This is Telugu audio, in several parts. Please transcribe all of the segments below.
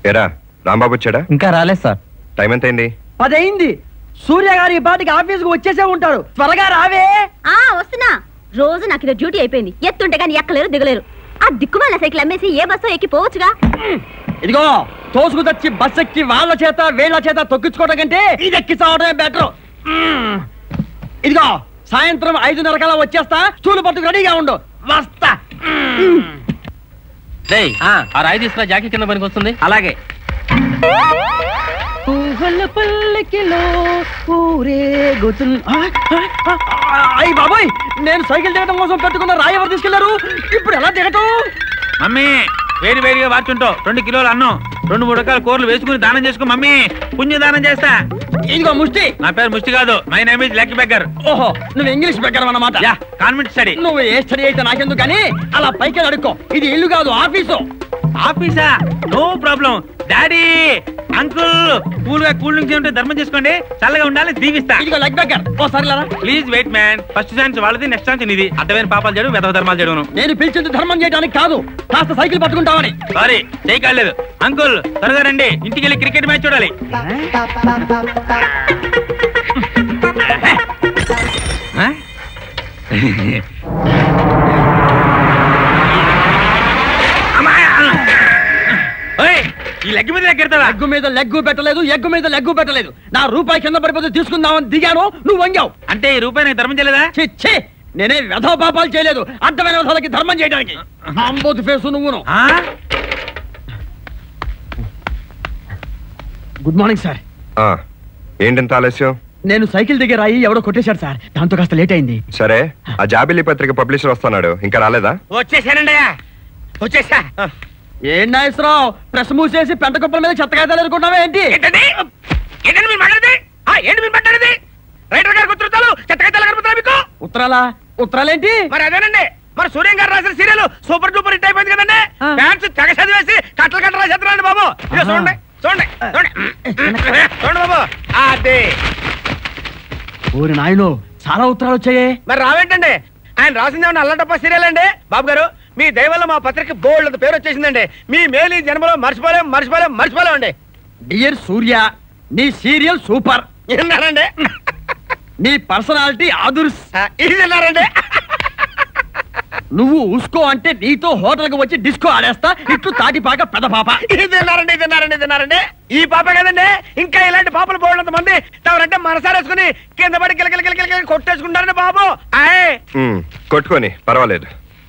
ఎరా రాంబాబు వచ్చాడా ఇంకా రాలేదు సార్ టైం ఎంత అయింది పదయింది సూర్య గారు ఈ పాటికి ఆఫీస్ కు వచ్చేసే ఉంటారు త్వరగా రావే ఆ వస్తున్నా రోజు నాకు ఇది డ్యూటీ అయిపోయింది ఎత్తుంటే కానీ ఎక్కలేరు దిగలేరు ఆ దిక్కుమాల సైకిల్ అమ్మేసి ఏ బస్సు ఎక్కి పోవచ్చుగా ఇదిగో తోసుకు తెచ్చి బస్ ఎక్కి వాళ్ళ చేత వీళ్ళ చేత తొక్కించుకోవడం కంటే ఇది ఎక్కి చావడమే బెటర్ ఇదిగో సాయంత్రం ఐదున్నర కల్లా వచ్చేస్తా చూలు పట్టుకు రెడీగా ఉండు వస్తా రేయ్ ఆ రాయి తీసుకున్న జాకీ కింద పనికి వస్తుంది అలాగే పల్లకిలో ఊరేగుతున్ అయ్యి బాబాయ్ నేను సైకిల్ దిగడం కోసం పెట్టుకున్న రాయి ఎవరు తీసుకెళ్లారు ఇప్పుడు ఎలా దిగటం మమ్మీ వేడి వేడిగా వార్చుంటావు రెండు కిలోలు అన్నం రెండు మూడు రకాల కూరలు వేసుకుని దానం చేసుకో మమ్మీ పుణ్య దానం చేస్తా ఇదిగో ముష్టి నా పేరు ముష్టి కాదు my name is lucky beggar ఓహో నువ్వు ఇంగ్లీష్ బెగ్గర అన్నమాట యా కాన్వెంట్ స్టడీ నువ్వు ఏ స్టడీ అయితే నాకెందుకు కానీ అలా పైకి అడుక్కో ఇది ఇల్లు కాదు ఆఫీసు ఆఫీసా no problem daddy uncle cool గా కూల్ డ్రింక్స్ ఏమిటో ధర్మం చేసుకోండి చల్లగా ఉండాలి దీవిస్తా ఇదిగో లెగ్ బెగ్గర్ ఓసారి లారా please wait man first chance వాళ్ళది నెక్స్ట్ ఛాన్స్ నీది అడ్డమైన పాపాలు చేయడం వెధవ ధర్మాలు చేయడం నేను పిలిచింది ధర్మం చేయడానికి కాదు కాస్త సైకిల్ పట్టుకుంటావని సారీ చేయి కాలేదు అంకుల్ త్వరగా రండి ఇంటికి వెళ్ళి క్రికెట్ మ్యాచ్ చూడాలి ఆ? అమ్మా! ఓయ్, ఈ లెగ్ మీద లెక్కెడతావా లెగ్గు మీద లెగ్గు పెట్టలేదు ఎగ్గు మీద లెగ్గు పెట్టలేదు నా రూపాయి కింద పడిపోతే తీసుకుందామని దిగాను నువ్వు వంగావు అంటే ఈ రూపాయి నాకు ధర్మం చేయలేదా చిచ్చే నేనే వ్యధో పాపాలు చేయలేదు అడ్డమైన వ్యధాలకి ధర్మం చేయడానికి అంబోతు ఫేసు నువ్వును ఆ? గుడ్ మార్నింగ్ సార్ ఆ, ఏంటింత ఆలస్యం నేను సైకిల్ దగ్గర రాయి ఎవడో కొట్టేశాడు సార్ దాంతో కాస్త లేట్ అయింది సరే ఆ జాబిలీ పత్రిక పబ్లిషర్ వస్తున్నాడు ఇంకా రాలేదా వచ్చేసానండి వచ్చేసా ఏం నాగేశ్వరరావు ప్రెస్ మూసేసి పెంట కుప్పల మీద చెత్త కాగితాలు ఎదుర్కొన్నావా ఏంటి ఏంటండి ఏంటండి మీరు మాట్లాడేది ఆ, ఏంటి మీరు మాట్లాడేది రైటర్ గారికి ఉత్తరాలు చెత్తగా కనపడుతున్నా మీకు ఉత్తరాలా ఉత్తరాలేంటి మరి అదేనండి మరి సూర్యం గారు రాసిన సీరియల్ సూపర్ డూపర్ హిట్ అయిపోయింది కదండి ఆ. ఫ్యాన్స్ తెగ చదివేసి కట్టలు కట్టలు రాసేస్తున్నారండి బాబు ఇదిగో చూడండి చూడండి చూడండి చూడండి బాబు అదే ఊరి నాయను చాలా ఉత్తరాలు వచ్చాయే మరి రావేంటండి ఆయన రాసింది ఏమన్నా అల్లటప్ప సీరియల్ అండి బాబు గారు మీ దయవల్ల మా పత్రిక బోల్డ్ అంత పేరు వచ్చేసిందండి మీ మేలు ఈ జన్మలో మర్చిపోలేం మర్చిపోలేం మర్చిపోలేం అండి డియర్ సూర్య నీ సీరియల్ సూపర్ విన్నారండి నీ పర్సనాలిటీ ఆదుర్స్ ఆ, ఇది విన్నారండి నువ్వు ఉస్కో అంటే నీతో హోటల్కి వచ్చి డిస్కో ఆడేస్తా ఇట్లు తాటిపాక పెద్ద పాప ఇది తిన్నారండి ఇది తిన్నారండి ఇది తిన్నారండి ఈ పాప కదండి ఇంకా ఇలాంటి పాపలు బోల్డంత మంది తమరంటే మనసారేసుకుని కింద పడి కిలకిల కిలకిల కొట్టేసుకుంటారండి బాబు ఆయ్ ఉమ్, కొట్టుకొని పర్వాలేదు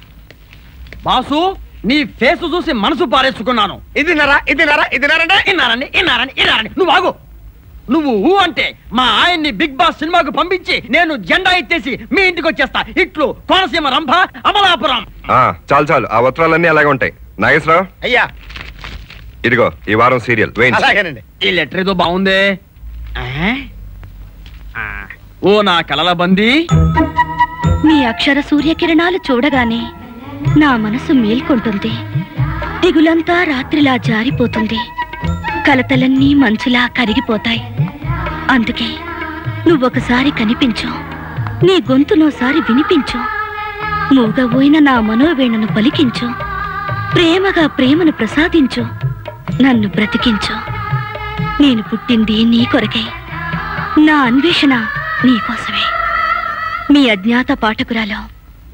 బాసు నీ ఫేస్ చూసి మనసు పారేసుకున్నాను ఇది తిన్నారా ఇది తిన్నారా ఇది తిన్నారండి ఇన్నారని ఇన్నారని ఇన్నారని నువ్వు ఆగు నువ్వు ఊ అంటే మా ఆయన్ని బిగ్ బాస్ సినిమాకు పంపించి నేను జెండా ఎత్తేసి మీ ఇంటికి వచ్చేస్తా ఇట్లు కోనసీమ రంభ అమలాపురం ఆ, చాలు చాలు ఆ ఉత్తరాలన్నీ అలాగే ఉంటాయి నాగేశ్వరరావు అయ్యా ఇదిగో ఈ వారం సీరియల్ వేయించు అలాగేనండి ఈ లెటర్ ఏదో బాగుందే ఆ? ఆ. ఓ నా కలల బందీ మీ అక్షర సూర్యకిరణాలు చూడగానే నా మనసు మేల్కొంటుంది దిగులంతా రాత్రిలా జారిపోతుంది కలతలన్నీ మంచులా కరిగిపోతాయి అందుకే నువ్వొకసారి కనిపించు నీ గొంతునోసారి వినిపించు మూగబోయిన నా మనోవేణను పలికించు ప్రేమగా ప్రేమను ప్రసాదించు నన్ను బ్రతికించు నేను పుట్టింది నీ కొరకే నా అన్వేషణ నీకోసమే మీ అజ్ఞాత పాఠకురాలు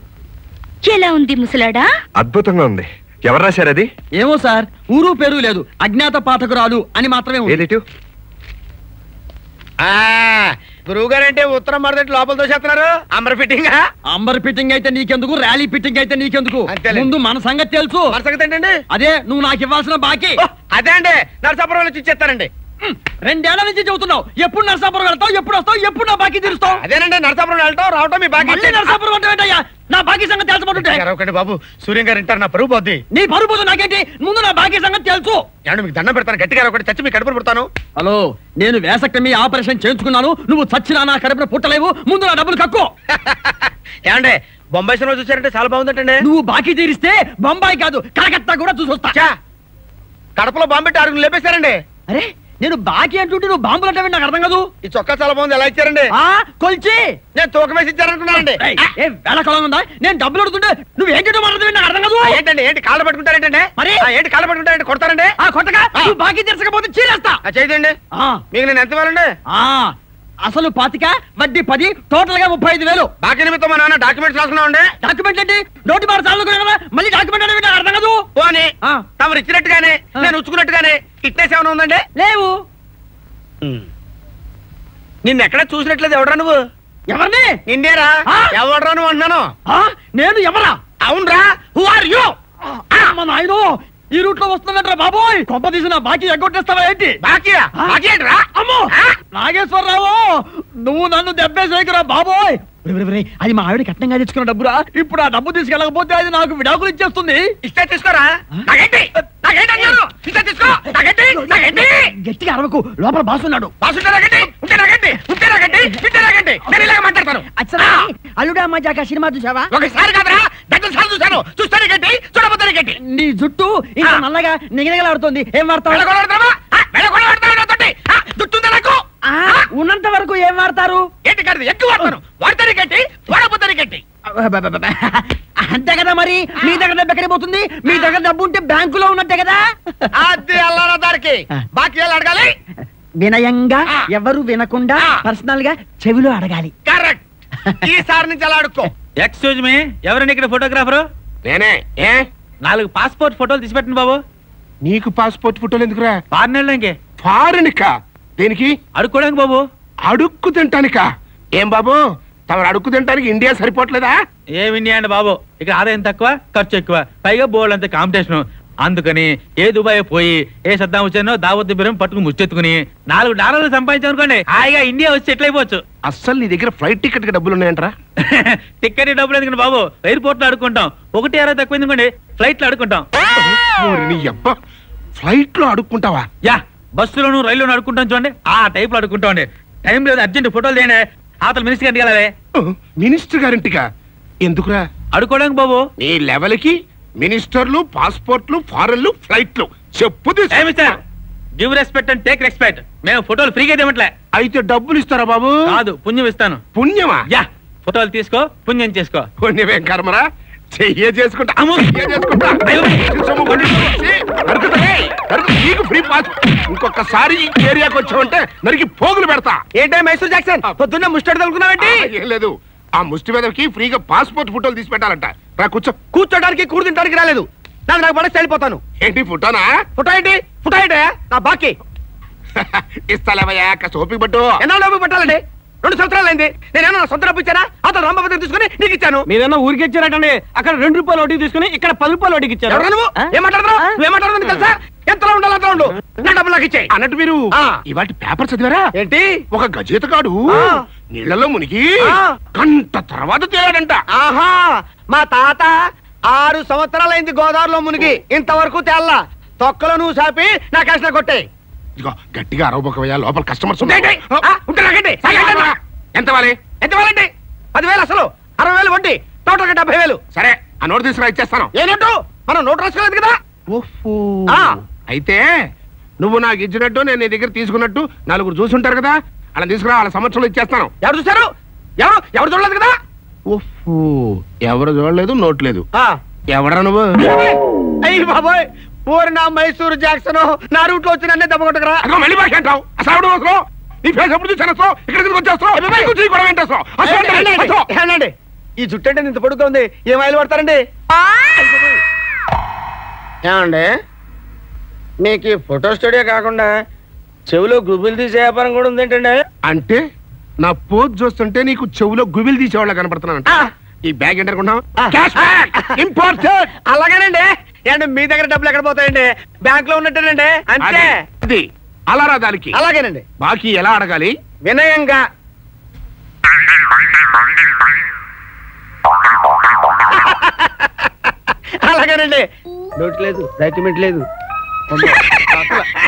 ఎలా ఉంది ముసలాడా అద్భుతంగా ఉంది ఎవరు రాశారు అది ఏమో సార్ ఊరు పేరు లేదు అజ్ఞాత పాఠకురాలు అని మాత్రమే ఉంది. ఏదిటు గురువు గారు అంటే ఉత్తరం మరదటి లోపల దోసేస్తున్నారు అమర ఫిట్టింగ్ అంబర్ ఫిట్టింగ్ అయితే నీకెందుకు ర్యాలీ ఫిట్టింగ్ అయితే నీకెందుకు అంతేలే. ముందు మన సంగతి తెలుసు మన సంగతి ఏంటండి అదే నువ్వు నాకు ఇవ్వాల్సిన బాకీ ఓ, అదే అండి నరసాపురం వచ్చి ఇచ్చేస్తానండి హ్మ్. రెండేళ్ల నుంచి చెబుతున్నావు ఎప్పుడు నరసాపురం వెళ్తావు ఎప్పుడు వస్తావు ఎప్పుడు నా బాకీ తీరుస్తావు అదేనండి నరసాపురం వెళ్ళటం రావటం మీ బాగా మళ్ళీ నరసాపురం అంటే ఏంటయ్యా నా బాకీ సంగతి తెలుసుకుంటుంటే ఒకటి బాబు సూర్యం గారు వింటారు నా పరుగు పోద్ది నీ పరుపు నాకేంటి ముందు నా బాకీ సంగతి తెలుసు ఏమండి మీకు దండం పెడతాను గట్టిగా ఒకటి చచ్చి మీ కడుపు పుడతాను హలో నేను వేసక్టమీ ఆపరేషన్ చేయించుకున్నాను నువ్వు చచ్చినా నా కడుపున పుట్టలేవు ముందు నా డబ్బులు కక్కు ఏమండి బొంబాయి సినిమా చూసారంటే చాలా బాగుందంటండి నువ్వు బాకీ తీరిస్తే బొంబాయి కాదు కలకత్తా కూడా చూసొస్తా చా కడపలో బాంబెట్టి ఆరుగురు లేపేశారండి అరే నేను బాకీ అంటుంటే నువ్వు బాంబులు అంటే నాకు అర్థం కాదు ఈ చొక్కా చాలా బాగుంది ఎలా ఇచ్చారండి ఆ కొల్చి నేను తూకం వేసి ఇచ్చారనుకున్నానండి ఏయ్, ఏ వేళ కొలం ఉందా నేను డబ్బులు అడుగుతుంటే నువ్వు ఏంటో మాట్లాడుతుంది నాకు అర్థం కాదు ఆ, ఏంటండి ఏంటి కాళ్ళు పట్టుకుంటారేంటంటే మరి? ఆ, ఏంటి కాళ్ళు పట్టుకుంటారంటే కొడతారండి ఆ కొట్టగా నువ్వు బాకీ తీర్చకపోతే చీరేస్తా ఆ, చేయదండి ఆ, మీకు నేను ఎంత ఇవ్వాలండి ఆ, అసలు పాతిక వడ్డీ పది టోటల్ గా ముప్పై ఐదు వేలు బాకీ నిమిత్తం మా నాన్న డాక్యుమెంట్స్ రాసుకున్నామండి డాక్యుమెంట్ ఏంటి నోటి మాట చాలు కదా మళ్ళీ డాక్యుమెంట్ అనేది నాకు అర్థం కాదు పోనీ ఆ. తమరు ఇచ్చినట్టుగానే ఆ. నేను ఉచ్చుకున్నట్టుగానే ఫిట్నెస్ ఏమైనా ఉందండి లేవు నిన్ను ఎక్కడ చూసినట్లేదు ఎవడరా నువ్వు ఎవరిని నిన్నేరా ఆ? ఎవడరా నువ్వు అంటున్నాను ఆ, నేను ఎవరా అవునరా హూ ఆర్ యూ అమ్మ నాయనో ఈ రూట్ లో వస్తున్నట్రా బాబోయ్ కొంప తీసిన బాకీ ఎగ్గొట్టేస్తావా ఏంటి బాకీయా ఆ? బాకీ ఏంట్రా అమ్మో ఆ? నాగేశ్వరరావు నువ్వు నన్ను దెబ్బేసేకురా బాబోయ్ ఒరేయ్, ఒరేయ్, ఒరేయ్, అది మా ఆవిడ కట్నంగా తెచ్చుకున్న డబ్బురా ఇప్పుడు ఆ డబ్బు తీసుకెళ్ళకపోతే అది నాకు విడాకులు ఇచ్చేస్తుంది ఇస్తే తీసుకోరా నాకేంటి నాకేంటి అన్నాను ఇస్తే తీసుకో నాకేంటి నాకేంటి గట్టిగా అరవకు లోపల బాసున్నాడు బాసుంటే నాకేంటి ఉంటే నాకేంటి ఉంటే నాకేంటి ఉంటే నాకేంటి నేను ఇలాగ మాట్లాడతాను అచ్చరా అల్లుడా మజాక సినిమా చూసావా ఒకసారి కాదురా డజన్ సార్లు చూశాను చూస్తే నీకేంటి చూడబోతే నీకేంటి నీ జుట్టు ఇంకా ఆ. నల్లగా నిగనగలాడుతుంది ఏం వాడతావు వెళ్ళగొడతావా వెళ్ళగొడతావా నాతోటి ఆ, జుట్టుందా నాకు ఆ, ఉన్నంత వరకు ఏం వాడతారు ఏంటి కాదు ఎక్కువ వాడతాను వాడితే నీకేంటి వాడబోతే నీకేంటి అంతే కదా మరి మీ దగ్గర డబ్బు ఎక్కడికి పోతుంది మీ దగ్గర డబ్బు ఉంటే బ్యాంకులో ఉన్నట్టే కదా అది అల్లారా దారికి బాకీ ఎలా అడగాలి వినయంగా ఆ. ఎవరు వినకుండా ఆ. పర్సనల్ గా చెవిలో అడగాలి కరెక్ట్ ఈసారి నుంచి అలా అడుక్కో ఎక్స్క్యూజ్ మీ ఎవరండి ఇక్కడ ఫోటోగ్రాఫరు నేనే ఏ నాలుగు పాస్పోర్ట్ ఫోటోలు తీసి పెట్టండి బాబు నీకు పాస్పోర్ట్ ఫోటోలు ఎందుకురా పార్నెళ్ళు ఇంకే ఫారెన్ కా దేనికి అడుక్కోడానికి బాబు అడుక్కు తింటానికా ఏం బాబు తమరు అడుక్కు తింటానికి ఇండియా సరిపోవట్లేదా ఏమి ఇండియా అండి బాబు ఇక్కడ ఆదాయం తక్కువ ఖర్చు ఎక్కువ పైగా బోర్డు అంత కాంపిటీషన్ అందుకని ఏ దుబాయ్ పోయి ఏ సద్దాం వచ్చానో దావత్ బిరం పట్టుకుని ముచ్చెత్తుకుని నాలుగు డాలర్లు సంపాదించామనుకోండి హాయిగా ఇండియా వచ్చి ఎట్లయిపోవచ్చు అస్సలు నీ దగ్గర ఫ్లైట్ టికెట్ కి డబ్బులు ఉన్నాయంటరా టికెట్ డబ్బులు ఎందుకండి బాబు ఎయిర్పోర్ట్ లో అడుక్కుంటాం ఒకటి అరవై తక్కువ ఎందుకండి ఫ్లైట్ లో అడుక్కుంటాం ఓరి నీ అబ్బా ఫ్లైట్ లో అడుక్కుంటావా యా బస్సులోను రైల్లోను అడుక్కుంటాం చూడండి ఆ టైప్ లో అడుక్కుంటాం అండి టైం లేదు అర్జెంట్ ఫోటోలు తేండి ఆతల మినిస్టర్ గారికి వెళ్ళాలి మినిస్టర్ గారింటికా ఎందుకురా అడుక్కోవడానికి బాబు నీ లెవెల్ కి మినిస్టర్లు పాస్పోర్ట్లు ఫారెన్లు ఫ్లైట్లు చెప్పు తీసుకో. ఏ mister give respect and take respect మేము ఫోటోలు ఫ్రీగా ఇవ్వట్లే అయితే డబ్బులు ఇస్తారా బాబు కాదు పుణ్యం ఇస్తాను పుణ్యమా యా ఫోటోలు తీసుకో పుణ్యం చేసుకో పుణ్యమేం కర్మరా చెయ్యే చేసుకుంటా అమ్మో. చెయ్యే చేసుకుంటా అయ్యో. సొమ్ము కొట్టి వచ్చి నరుకుతా. నరుకు. నీకు ఫ్రీ పాస్ ఇంకొకసారి ఈ ఏరియాకి వచ్చావంటే నరికి పోగులు పెడతా ఏంటే మైసూర్ జాక్సన్ పొద్దున్నే ముస్టాడు తగులుకున్నావేంటి ఆ, ఏం లేదు ఆ ముష్టి మీదకి ఫ్రీగా పాస్పోర్ట్ ఫోటోలు తీసి పెట్టాలంట రా కూర్చో కూర్చోడానికి కూడు తినడానికి రాలేదు నాకు నాకు పడేసి వెళ్ళిపోతాను ఏంటి ఫోటోనా ఫుటా ఏంటి ఫుటా ఏంటి నా బాకీ ఇస్తాలేవయ్యా కాస్త ఓపిక పట్టు ఎన్నాళ్ళు డబ్బు పెట్టాలండి రెండు సంవత్సరాలు అయింది నేనేమన్నా సొంత డబ్బు ఇచ్చానా అతను రామభద్రం తీసుకుని నీకు ఇచ్చాను మీరేమో ఊరికి ఇచ్చారటండి అక్కడ రెండు రూపాయలు వడ్డీ తీసుకుని ఇక్కడ పది రూపాయలు వడ్డీకి ఇచ్చారు ఎవరు నువ్వు ఆ? ఏం మాట్లాడుతున్నావు ఆ? నువ్వేం మాట్లాడుతుంది తెలుసా ఎంతలో ఉండాలి అంతలో ఉండు నా డబ్బులు నాకు ఇచ్చేయి అన్నట్టు మీరు ఆ. ఇవాటి పేపర్ చదివారా ఏంటి ఒక గజేతగాడు ఆ. నీళ్లలో మునిగి ఆ. గంట తర్వాత తేలాడంట ఆహా మా తాత ఆరు సంవత్సరాలైంది గోదావరిలో మునిగి ఇంతవరకు తెల్లా తొక్కలో నువ్వు సాపి నా కష్ట కొట్టే ఇదిగో గట్టిగా అరవబోకవయ్యా లోపల కస్టమర్స్ ఏంటి? ఆ, ఉంటే నాకేంటి? నాకేంటి? ఎంత వాలి ఎంత వాళ్ళండి పదివేలు అసలు అరవై వేలు వడ్డీ టోటల్ గా డెబ్బై వేలు సరే ఆ నోటు తీసుకురా ఇచ్చేస్తాను ఏ నోటు మనం నోటు రాసుకోలేదు కదా ఆ. అయితే నువ్వు నాకు ఇచ్చినట్టు నేను నీ దగ్గర తీసుకున్నట్టు నలుగురు చూసుంటారు కదా అలా తీసుకురా వాళ్ళ సంవత్సరంలో ఇచ్చేస్తాను ఎవరు చూశారు ఎవరు ఎవరు చూడలేదు కదా ఓహో ఎవరు చూడలేదు నోట్ లేదు ఆ. ఎవడరా నువ్వు అయ్యి బాబోయ్ ఊరి నా మైసూరు జాక్సన్ నా రూట్ లో వచ్చి నన్నే దెబ్బ కొట్టకరా అదిగో మళ్ళీ బాగా అంటావు అసలు ఎవడు అవసరం నీ ఫేస్ ఎప్పుడు చూసాను అసలు ఇక్కడ ఎందుకు వచ్చేస్తావు నీకు చూసి గొడవ ఏంటి అసలు? అసలు ఏంటి? అసలు? ఏనండి ఈ జుట్టు అంటే ఇంత పొడుగుతా ఉంది ఏం ఆయిల్ పడతారండి ఏమండి మీకు ఈ ఫోటో స్టూడియో కాకుండా చెవిలో గుబులు తీసే వ్యాపారం కూడా ఉంది ఏంటండి అంటే నా పోజ్ చూస్తుంటే నీకు చెవులో గుబిలు తీసేవాళ్ళ కనపడుతున్నానంట ఆ. ఈ బ్యాగ్ ఏంటనుకున్నావు ఆ. క్యాష్ బ్యాగ్ ఇంపార్టెంట్ అలాగేనండి ఏంటి మీ దగ్గర డబ్బులు ఎక్కడ పోతాయండి బ్యాంక్ లో ఉన్నట్టేనండి అంతే అది అలారా దానికి అలాగేనండి బాకీ ఎలా అడగాలి వినయంగా అలాగేనండి నోట్ లేదు డాక్యుమెంట్ లేదు